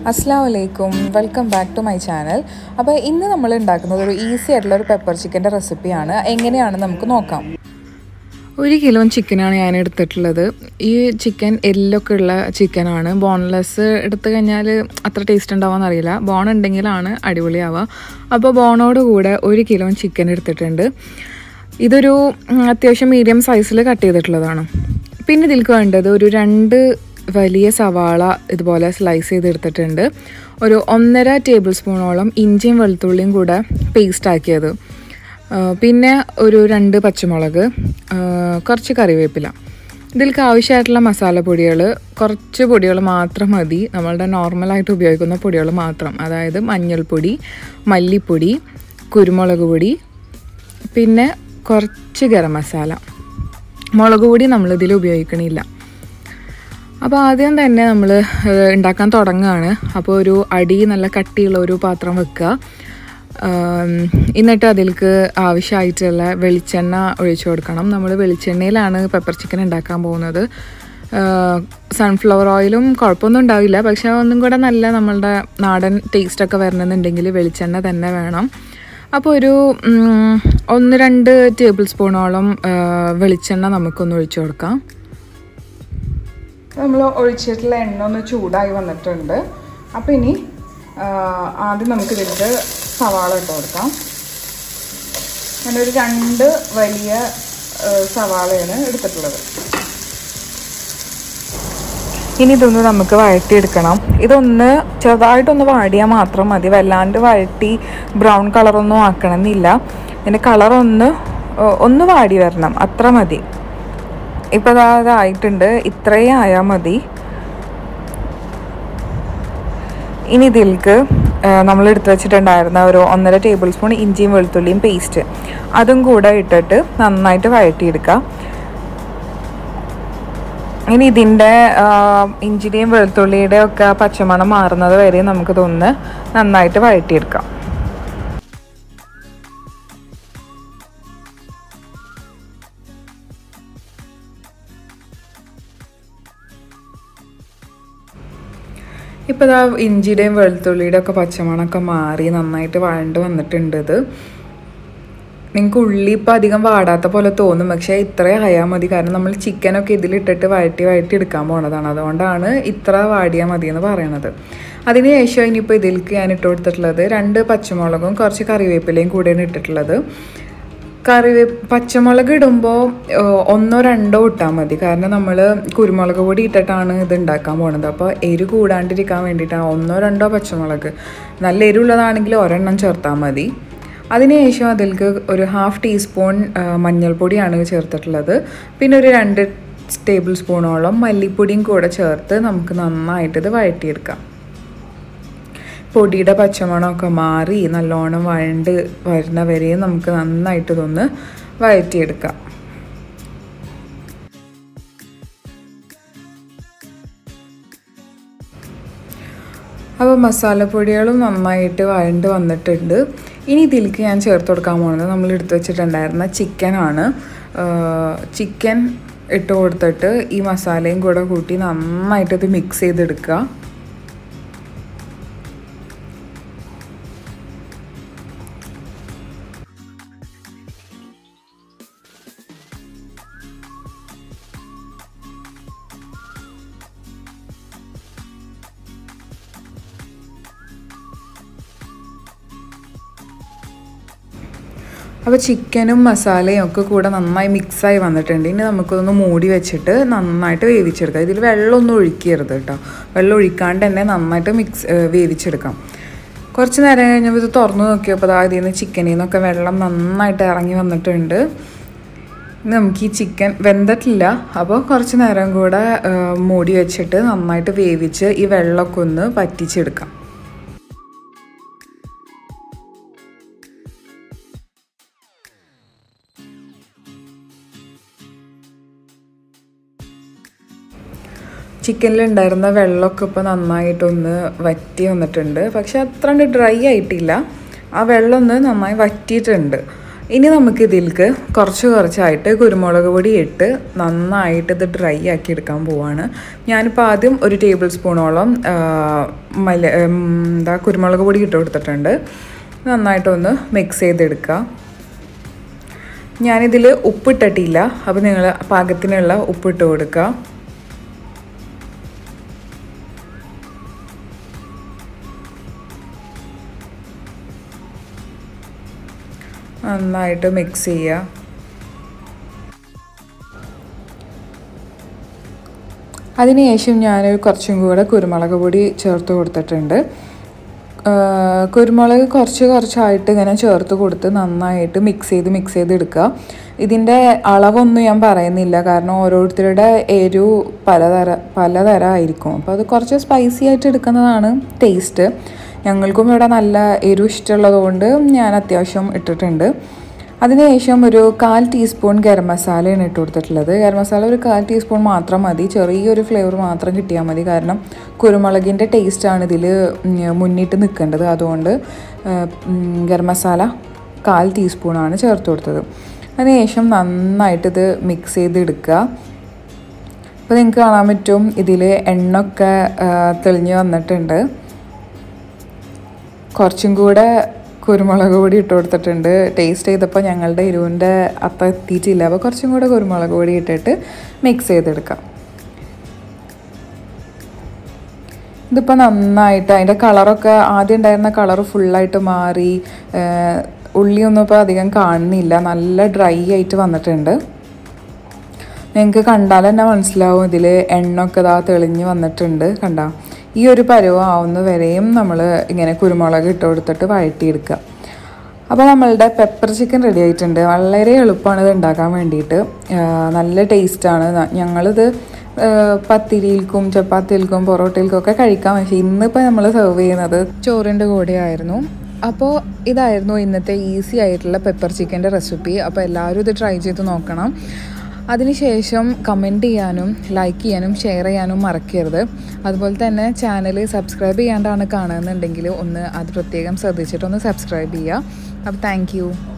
അസ്സാം വലൈക്കും welcome back to my channel അപ്പോൾ ഇന്ന് നമ്മൾ ഉണ്ടാക്കുന്നത് ഒരു ഈസി ആയിട്ടുള്ള ഒരു പെപ്പർ ചിക്കൻ്റെ റെസിപ്പിയാണ് എങ്ങനെയാണ് നമുക്ക് നോക്കാം ഒരു കിലോ ചിക്കനാണ് ഞാൻ എടുത്തിട്ടുള്ളത് ഈ ചിക്കൻ എല്ലൊക്കെ ഉള്ള ചിക്കനാണ് ബോൺലെസ് എടുത്തു കഴിഞ്ഞാൽ അത്ര ടേസ്റ്റ് ഉണ്ടാവുമെന്ന് അറിയില്ല ബോൺ ഉണ്ടെങ്കിലാണ് അടിപൊളിയാവുക അപ്പോൾ ബോണോട് കൂടെ ഒരു കിലോ ചിക്കൻ എടുത്തിട്ടുണ്ട് ഇതൊരു ഉം, അത്യാവശ്യം മീഡിയം സൈസിൽ കട്ട് ചെയ്തിട്ടുള്ളതാണ് പിന്നെ ഇതിലേക്ക് വേണ്ടത് ഒരു രണ്ട് വലിയ സവാള ഇതുപോലെ സ്ലൈസ് ചെയ്തെടുത്തിട്ടുണ്ട് ഒരു ഒന്നര ടേബിൾ സ്പൂണോളം ഇഞ്ചിയും വെളുത്തുള്ളിയും കൂടെ പേസ്റ്റ് ആക്കിയത് ആ, പിന്നെ ഒരു രണ്ട് പച്ചമുളക് ആ, കുറച്ച് കറിവേപ്പില ഇതിലേക്ക് ആവശ്യമായിട്ടുള്ള മസാലപ്പൊടികൾ കുറച്ച് പൊടികൾ മാത്രം മതി നമ്മളുടെ നോർമലായിട്ട് ഉപയോഗിക്കുന്ന പൊടികൾ മാത്രം അതായത് മഞ്ഞൾപ്പൊടി മല്ലിപ്പൊടി കുരുമുളക് പൊടി പിന്നെ കുറച്ച് ഗരം മസാല മുളക് പൊടി നമ്മളിതിൽ ഉപയോഗിക്കണില്ല അപ്പോൾ ആദ്യം തന്നെ നമ്മൾ ഉണ്ടാക്കാൻ തുടങ്ങുകയാണ് അപ്പോൾ ഒരു അടി നല്ല കട്ടിയുള്ള ഒരു പാത്രം വെക്കുക ആം, എന്നിട്ട് അതിലേക്ക് ആവശ്യമായിട്ടുള്ള വെളിച്ചെണ്ണ ഒഴിച്ചു കൊടുക്കണം നമ്മൾ വെളിച്ചെണ്ണയിലാണ് പെപ്പർ ചിക്കൻ ഉണ്ടാക്കാൻ പോകുന്നത് സൺഫ്ലവർ ഓയിലും കുഴപ്പമൊന്നും ഉണ്ടാവില്ല പക്ഷേ ഒന്നും കൂടെ നല്ല നമ്മളുടെ നാടൻ ടേസ്റ്റൊക്കെ വരണമെന്നുണ്ടെങ്കിൽ വെളിച്ചെണ്ണ തന്നെ വേണം അപ്പോൾ ഒരു ഉം, ഒന്ന് രണ്ട് ടേബിൾ സ്പൂണോളം ആ, വെളിച്ചെണ്ണ നമുക്കൊന്ന് ഒഴിച്ചു കൊടുക്കാം നമ്മൾ ഒഴിച്ചിട്ടുള്ള എണ്ണ ഒന്ന് ചൂടായി വന്നിട്ടുണ്ട് അപ്പോൾ ഇനി ആ, ആദ്യം നമുക്ക് ഇതിലേക്ക് സവാള ഇട്ട് കൊടുക്കാം ഞാനൊരു രണ്ട് വലിയ ആ, സവാളയാണ് എടുത്തിട്ടുള്ളത് ഇനി ഇതൊന്ന് നമുക്ക് വഴറ്റിയെടുക്കണം ഇതൊന്ന് ചെറുതായിട്ടൊന്ന് വാടിയാൽ മാത്രം മതി വല്ലാണ്ട് വഴറ്റി ബ്രൗൺ കളറൊന്നും ആക്കണമെന്നില്ല ഇതിൻ്റെ കളറൊന്ന് ഏഹ്, ഒന്ന് വാടി വരണം അത്ര മതി ഇപ്പോൾ അതായിട്ടുണ്ട് ഇത്രയും ആയാൽ മതി ഇനി ഇതിലേക്ക് നമ്മൾ എടുത്തു വെച്ചിട്ടുണ്ടായിരുന്ന ഒരു ഒന്നര ടേബിൾ സ്പൂൺ ഇഞ്ചിയും വെളുത്തുള്ളിയും പേസ്റ്റ് അതും കൂടെ ഇട്ടിട്ട് നന്നായിട്ട് വഴറ്റിയെടുക്കുക ഇനി ഇതിൻ്റെ ഇഞ്ചിയുടെയും വെളുത്തുള്ളിയുടെയും ഒക്കെ പച്ചമണം മാറുന്നത് വരെ നമുക്കിതൊന്ന് നന്നായിട്ട് വഴറ്റിയെടുക്കാം ഇപ്പോൾ ഇതാ ഇഞ്ചിയുടെയും വെളുത്തുള്ളിയുടെയും ഒക്കെ പച്ചമണമൊക്കെ മാറി നന്നായിട്ട് വഴണ്ട് വന്നിട്ടുണ്ട് ഇത് നിങ്ങൾക്ക് ഉള്ളി ഇപ്പോൾ അധികം വാടാത്ത പോലെ തോന്നും പക്ഷേ ഇത്ര ആയാൽ മതി കാരണം നമ്മൾ ചിക്കനൊക്കെ ഇതിലിട്ടിട്ട് വഴറ്റി വഴറ്റി എടുക്കാൻ പോണതാണ് അതുകൊണ്ടാണ് ഇത്ര വാടിയാൽ മതി എന്ന് പറയണത് അതിന് ശേഷം ഇനിയിപ്പോൾ ഇതിലേക്ക് ഞാൻ ഇട്ട് കൊടുത്തിട്ടുള്ളത് രണ്ട് പച്ചമുളകും കുറച്ച് കറിവേപ്പിലയും കൂടെയാണ് ഇട്ടിട്ടുള്ളത് കറിവേ പച്ചമുളക് ഇടുമ്പോൾ ഒന്നോ രണ്ടോ ഇട്ടാൽ മതി കാരണം നമ്മൾ കുരുമുളക് പൊടി ഇട്ടിട്ടാണ് ഇത് ഉണ്ടാക്കാൻ പോണത് അപ്പോൾ എരി കൂടാണ്ടിരിക്കാൻ വേണ്ടിയിട്ടാണ് ഒന്നോ രണ്ടോ പച്ചമുളക് നല്ല എരിവുള്ളതാണെങ്കിൽ ഒരെണ്ണം ചേർത്താൽ മതി അതിനുശേഷം അതിലേക്ക് ഒരു ഹാഫ് ടീസ്പൂൺ ആ, മഞ്ഞൾപ്പൊടിയാണ് ചേർത്തിട്ടുള്ളത് പിന്നെ ഒരു രണ്ട് ടേബിൾ സ്പൂണോളം മല്ലിപ്പൊടിയും കൂടെ ചേർത്ത് നമുക്ക് നന്നായിട്ട് ഇത് വഴറ്റിയെടുക്കാം പൊടിയുടെ പച്ചമണമൊക്കെ മാറി നല്ലോണം വഴണ്ട് വരുന്ന വരെയും നമുക്ക് നന്നായിട്ട് ഇതൊന്ന് വഴറ്റിയെടുക്കാം അപ്പോൾ മസാലപ്പൊടികളും നന്നായിട്ട് വഴണ്ട് വന്നിട്ടുണ്ട് ഇനി ഇതിലേക്ക് ഞാൻ ചേർത്ത് കൊടുക്കാൻ പോകുന്നത് നമ്മൾ എടുത്തു വെച്ചിട്ടുണ്ടായിരുന്ന ചിക്കനാണ് ചിക്കൻ ഇട്ട് കൊടുത്തിട്ട് ഈ മസാലയും കൂടെ കൂട്ടി നന്നായിട്ട് ഇത് മിക്സ് ചെയ്തെടുക്കുക അപ്പോൾ ചിക്കനും മസാലയും ഒക്കെ കൂടെ നന്നായി മിക്സായി വന്നിട്ടുണ്ട് ഇനി നമുക്കൊന്ന് മൂടി വെച്ചിട്ട് നന്നായിട്ട് വേവിച്ചെടുക്കാം ഇതിൽ വെള്ളമൊന്നും ഒഴിക്കരുത് കേട്ടോ വെള്ളം ഒഴിക്കാണ്ട് തന്നെ നന്നായിട്ട് മിക്സ് ഏഹ് വേവിച്ചെടുക്കാം കുറച്ച് നേരം കഴിഞ്ഞപ്പോൾ ഇത് തുറന്നു നോക്കിയപ്പോൾ അതാ ഇതിൽ നിന്ന് ചിക്കനിൽ നിന്നൊക്കെ വെള്ളം നന്നായിട്ട് ഇറങ്ങി വന്നിട്ടുണ്ട് ഇനി നമുക്ക് ഈ ചിക്കൻ വെന്തിട്ടില്ല അപ്പോൾ കുറച്ച് നേരം കൂടെ ഏഹ് മൂടി വെച്ചിട്ട് നന്നായിട്ട് വേവിച്ച് ഈ വെള്ളമൊക്കെ ഒന്ന് പറ്റിച്ചെടുക്കാം ചിക്കനിലുണ്ടായിരുന്ന വെള്ളമൊക്കെ ഇപ്പോൾ നന്നായിട്ടൊന്ന് വറ്റി വന്നിട്ടുണ്ട് പക്ഷെ അത്ര ഡ്രൈ ആയിട്ടില്ല ആ വെള്ളം ഒന്ന് നന്നായി വറ്റിയിട്ടുണ്ട് ഇനി നമുക്ക് ഇതിലേക്ക് കുറച്ച് കുറച്ചായിട്ട് കുരുമുളക് പൊടി ഇട്ട് നന്നായിട്ട് ഇത് ഡ്രൈ ആക്കി എടുക്കാൻ പോവാണ് ഞാനിപ്പോൾ ആദ്യം ഒരു ടേബിൾ സ്പൂണോളം ആ, മല ഉം, എന്താ കുരുമുളക് പൊടി ഇട്ട് കൊടുത്തിട്ടുണ്ട് നന്നായിട്ടൊന്ന് മിക്സ് ചെയ്തെടുക്കുക ഞാനിതിൽ ഉപ്പിട്ടിട്ടില്ല അപ്പോൾ നിങ്ങൾ പാകത്തിനുള്ള ഉപ്പിട്ട് കൊടുക്കുക നന്നായിട്ട് മിക്സ് ചെയ്യുക അതിനുശേഷം ഞാൻ കുറച്ചും കൂടെ കുരുമുളക് പൊടി ചേർത്ത് കൊടുത്തിട്ടുണ്ട് ആ, കുരുമുളക് കുറച്ച് കുറച്ചായിട്ട് ഇങ്ങനെ ചേർത്ത് കൊടുത്ത് നന്നായിട്ട് മിക്സ് ചെയ്ത് മിക്സ് ചെയ്ത് എടുക്കുക ഇതിൻ്റെ അളവൊന്നും ഞാൻ പറയുന്നില്ല കാരണം ഓരോരുത്തരുടെ എരിവ് പലതര പലതരമായിരിക്കും അപ്പോൾ അത് കുറച്ച് സ്പൈസി ആയിട്ട് എടുക്കുന്നതാണ് ടേസ്റ്റ് ഞങ്ങൾക്കും ഇവിടെ നല്ല എരിവ് ഇഷ്ടമുള്ളതുകൊണ്ട് ഞാൻ അത്യാവശ്യം ഇട്ടിട്ടുണ്ട് അതിനുശേഷം ഒരു കാൽ ടീസ്പൂൺ ഗരം മസാലയാണ് ഇട്ട് കൊടുത്തിട്ടുള്ളത് ഗരം മസാല ഒരു കാൽ ടീസ്പൂൺ മാത്രം മതി ചെറിയൊരു ഫ്ലേവർ മാത്രം കിട്ടിയാൽ മതി കാരണം കുരുമുളകിൻ്റെ ടേസ്റ്റാണ് ഇതിൽ മുന്നിട്ട് നിൽക്കേണ്ടത് അതുകൊണ്ട് ആ, ഉം, ഗരം മസാല കാൽ ടീസ്പൂണാണ് ചേർത്ത് കൊടുത്തത് അതിനുശേഷം നന്നായിട്ട് ഇത് മിക്സ് ചെയ്ത് എടുക്കുക അപ്പോൾ നിങ്ങൾക്ക് കാണാൻ പറ്റും ഇതിൽ എണ്ണൊക്കെ ആ, തെളിഞ്ഞ് വന്നിട്ടുണ്ട് കുറച്ചും കൂടെ കുരുമുളക് പൊടി ഇട്ട് കൊടുത്തിട്ടുണ്ട് ടേസ്റ്റ് ചെയ്തപ്പോൾ ഞങ്ങളുടെ എരിവിൻ്റെ അത്ര എത്തിയിട്ടില്ല അപ്പോൾ കുറച്ചും കൂടെ കുരുമുളക് പൊടി ഇട്ടിട്ട് മിക്സ് ചെയ്തെടുക്കാം ഇതിപ്പോൾ നന്നായിട്ട് അതിൻ്റെ കളറൊക്കെ ആദ്യം ഉണ്ടായിരുന്ന കളർ ഫുള്ളായിട്ട് മാറി ഏഹ് ഉള്ളിയൊന്നും ഇപ്പോൾ അധികം കാണുന്നില്ല നല്ല ഡ്രൈ ആയിട്ട് വന്നിട്ടുണ്ട് നിങ്ങൾക്ക് കണ്ടാൽ തന്നെ മനസ്സിലാവും ഇതിൽ എണ്ണൊക്കെ ഇതാ തെളിഞ്ഞ് വന്നിട്ടുണ്ട് കണ്ട ഈ ഒരു പരുവം ആവുന്ന വരെയും നമ്മൾ ഇങ്ങനെ കുരുമുളക് ഇട്ട് കൊടുത്തിട്ട് വഴറ്റിയെടുക്കുക അപ്പോൾ നമ്മളുടെ പെപ്പർ ചിക്കൻ റെഡി ആയിട്ടുണ്ട് വളരെ എളുപ്പമാണ് ഇത് ഉണ്ടാക്കാൻ വേണ്ടിയിട്ട് ആ, നല്ല ടേസ്റ്റാണ് ഞങ്ങളിത് ആ, പത്തിരിയിൽക്കും ചപ്പാത്തിയിൽക്കും പൊറോട്ടയിൽക്കും ഒക്കെ കഴിക്കാം പക്ഷേ ഇന്നിപ്പോൾ നമ്മൾ സെർവ് ചെയ്യുന്നത് ചോറിൻ്റെ കൂടെ ആയിരുന്നു അപ്പോൾ ഇതായിരുന്നു ഇന്നത്തെ ഈസി ആയിട്ടുള്ള പെപ്പർ ചിക്കൻ്റെ റെസിപ്പി അപ്പോൾ എല്ലാവരും ഇത് ട്രൈ ചെയ്ത് നോക്കണം അതിനുശേഷം കമൻറ്റ് ചെയ്യാനും ലൈക്ക് ചെയ്യാനും ഷെയർ ചെയ്യാനും മറക്കരുത് അതുപോലെ തന്നെ ചാനൽ സബ്സ്ക്രൈബ് ചെയ്യാണ്ടാണ് കാണുന്നുണ്ടെങ്കിൽ ഒന്ന് അത് പ്രത്യേകം ശ്രദ്ധിച്ചിട്ടൊന്ന് സബ്സ്ക്രൈബ് ചെയ്യുക അപ്പോൾ താങ്ക്